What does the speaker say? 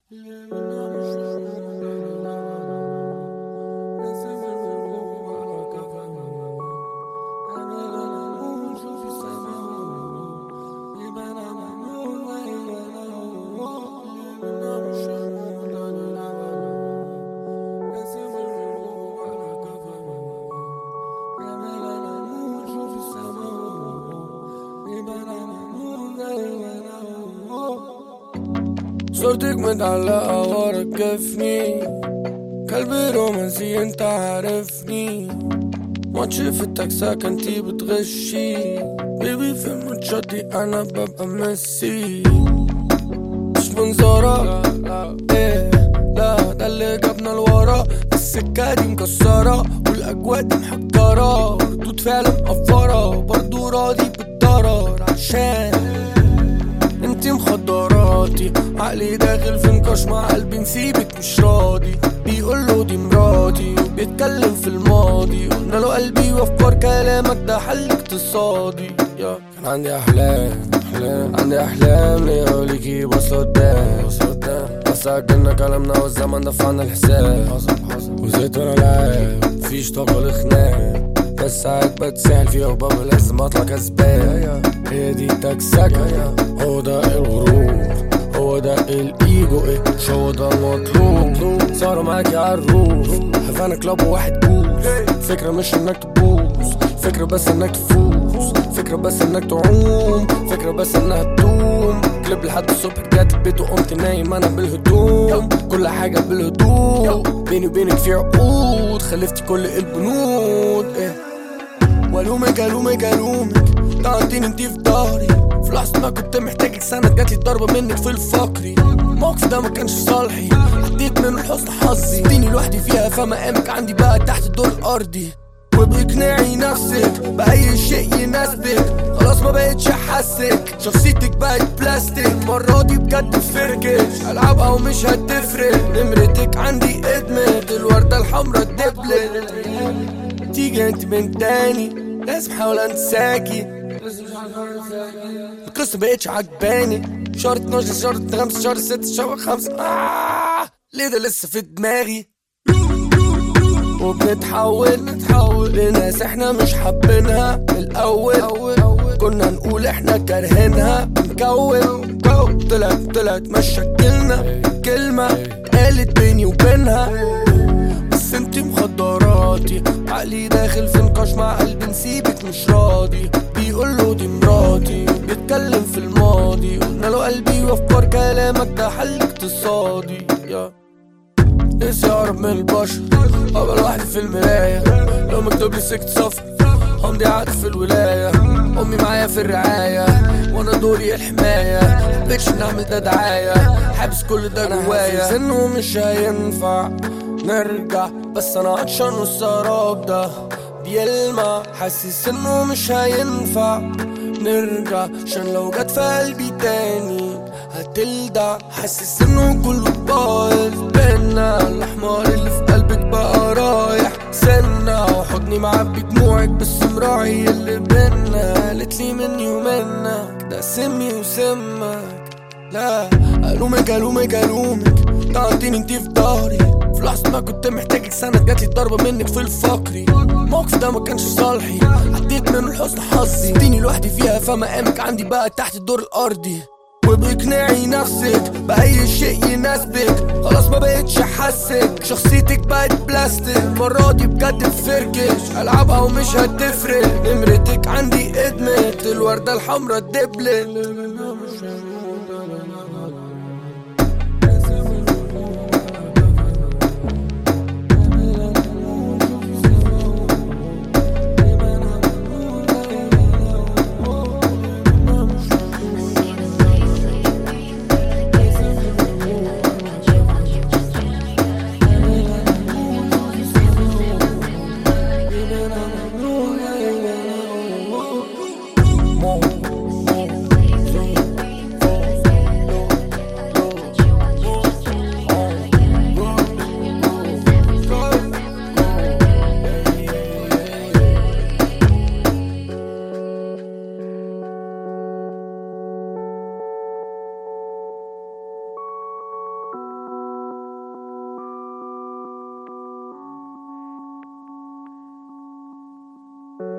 صورتك متعلقة ورا كفني قلبي رومانسي انت عارفني ماتش في التكساك انتي بتغشي بيبي في الماتشات دي انا ببقى ميسي مش منظرة ايه لا ده اللي جابنا لورا السكة دي مكسرة والاجواء دي محجرة ردود فعل مقفرة برضو راضي بالضرر عشان انتي مخدراتي عقلي داخل في نقاش مع قلبي نسيبك مش راضي بيقول له دي مراتي وبيتكلم في الماضي قلنا له قلبي وافكار كلامك ده حل اقتصادي يا كان عندي احلام احلام عندي احلام ليا وليكي بص قدام بص قدام بس عجلنا كلامنا والزمن دفعنا الحساب حصل حصل وزيت وانا لاعب مفيش طاقة لخناق بس ساعات بتسهل فيها وبابا لازم اطلع كسبان هي دي تكسكة هو ده الغرور هو ده الايجو ايه مش هو ده المطلوب صاروا معاكي عالروف هفانا كلاب وواحد بوز فكرة مش انك تبوظ فكرة بس انك تفوز فكرة بس انك تعوم فكرة بس انها تدوم كليب لحد الصبح رجعت البيت وقمت نايم انا بالهدوم كل حاجة بالهدوء بيني وبينك في عقود خلفتي كل البنود ايه والومك الومك الومك طعنتيني انتي في ظهري في لحظة ما كنت محتاجك سند جاتلي ضربة منك في الفقري الموقف ده ما كانش صالحي عديت من حسن حظي اديني لوحدي فيها فمقامك عندي بقى تحت الدور الارضي وباقناعي نفسك بأي شيء يناسبك خلاص ما بقتش احسك شخصيتك بقت بلاستيك المرة دي بجد فركش العبها ومش هتفرق نمرتك عندي ادمت الوردة الحمرا الدبلت تيجي انت بنت تاني لازم احاول انساكي القصة مبقتش عجباني شهر 12 شهر 5 شهر 6 شهر 5 آه ليه ده لسه في دماغي وبنتحول نتحول لناس احنا مش حابينها من الاول كنا نقول احنا كارهينها نكون جو طلعت طلعت مشاكلنا كلمة قالت بيني وبينها بس انتي مخدراتي عقلي داخل في نقاش مع قلبي نسيبك مش راضي بيقول له دي مراتي بيتكلم في الماضي قلنا له قلبي وافكار كلامك ده حل اقتصادي يا نفسي اقرب من البشر ابقى لوحدي في المراية لو مكتوب لي سكت سفر همضي عقد في الولاية امي معايا في الرعاية وانا دوري الحماية محبتش نعمل ده دعاية حابس كل ده جوايا حاسس انه مش هينفع نرجع بس انا عطشان والسراب ده بيلمع حاسس انه مش هينفع نرجع عشان لو جت في قلبي تاني هتلدع حاسس انه كله بايظ بينا الاحمر اللي في قلبك بقى رايح سنة وحضني معبي دموعك بس مراعي اللي بينا قالتلي مني ومنك ده سمي وسمك لا الومك الومك الومك طعنتيني انتي في ظهري في لحظة ما كنت محتاجك سند جاتلي ضربة منك في الفقري الموقف ده ما كانش صالحي عديت من حسن حظي اديني لوحدي فيها فمقامك عندي بقى تحت الدور الارضي وباقناعي نفسك بأي شيء يناسبك خلاص ما بقتش احسك شخصيتك بقت بلاستيك المرة دي بجد فركش العبها ومش هتفرق نمرتك عندي ادمت الوردة الحمرا الدبلت